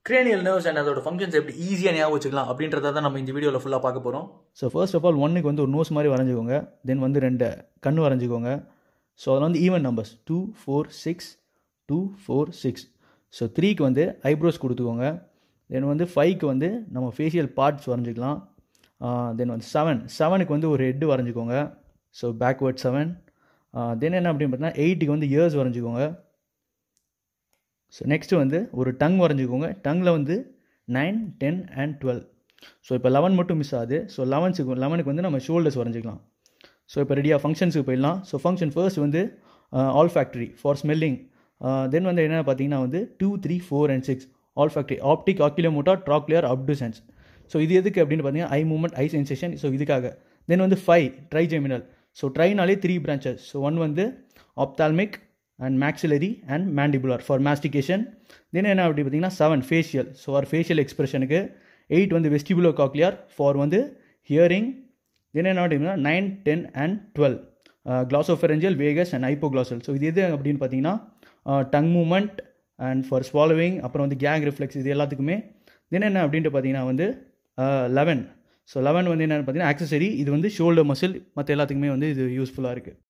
cranial nerves and அதோட functions எப்படி ஈஸியாக ஞாபகம் வச்சுக்கலாம் அப்படின்றத தான் நம்ம இந்த வீடியோவில் ஃபுல்லாக பார்க்க போகிறோம் ஸோ ஃபர்ஸ்ட் ஆஃப் ஆல் ஒன்னுக்கு வந்து ஒரு நோஸ் மாதிரி வரைஞ்சிக்கோங்க தென் வந்து ரெண்டு கண் வரைஞ்சிக்கோங்க ஸோ அதில் வந்து even numbers two four six two four six so த்ரீக்கு வந்து ஐப்ரோஸ் கொடுத்துக்கோங்க தென் வந்து ஃபைவ்க்கு வந்து நம்ம ஃபேஷியல் பார்ட்ஸ் வரைஞ்சிக்கலாம் தென் வந்து செவன் செவனுக்கு வந்து ஒரு ஹெட்டு வரைஞ்சிக்கோங்க ஸோ பேக்வேர்ட் செவன் தென் என்ன அப்படின்னு பார்த்தீங்கன்னா எயிட்டுக்கு வந்து இயர்ஸ் வரைஞ்சிக்கோங்க ஸோ நெக்ஸ்ட்டு வந்து ஒரு டங் வரைஞ்சிக்கோங்க டங்கில் வந்து nine ten and twelve so இப்போ லெவன் மட்டும் மிஸ் ஆகுது ஸோ லெவன்ஸுக்கு லெவனுக்கு வந்து நம்ம ஷோல்டர்ஸ் வரைஞ்சிக்கலாம் ஸோ இப்போ ரெடியாக ஃபங்க்ஷன்ஸுக்கு போயிடலாம் ஸோ ஃபங்க்ஷன் ஃபர்ஸ்ட் வந்து olfactory for smelling then வந்து என்ன பார்த்தீங்கன்னா வந்து two three four and six olfactory optic oculomotor trochlear abducens so இது எதுக்கு அப்படின்னு பார்த்தீங்கன்னா eye movement eye sensation so இதுக்காக தென் வந்து ஃபைவ் ட்ரைஜெமினல் ஸோ ட்ரைனாலே த்ரீ பிரான்ச்சஸ் ஸோ ஒன் வந்து ophthalmic and maxillary and mandibular for mastication then என்ன அப்படி பார்த்தீங்கன்னா seven facial so or facial எக்ஸ்பிரஷனுக்கு எயிட் வந்து வெஸ்டிபுலோ காக்லியார் ஃபார் வந்து ஹியரிங் தென் என்ன அப்படின்னா nine ten and twelve glossopharyngeal vagus and hypoglossal so இது எது அப்படின்னு பார்த்தீங்கன்னா tongue movement and for swallowing அப்புறம் வந்து கேங் ரிஃப்ளெக்ஸ் இது எல்லாத்துக்குமே தென் என்ன அப்படின்ட்டு பார்த்தீங்கன்னா வந்து லெவன் ஸோ லெவன் வந்து என்னென்னு பார்த்தீங்கன்னா ஆக்சசரி இது வந்து ஷோல்டர் மசில் மற்ற எல்லாத்துக்குமே வந்து இது யூஸ்ஃபுல்லாக இருக்குது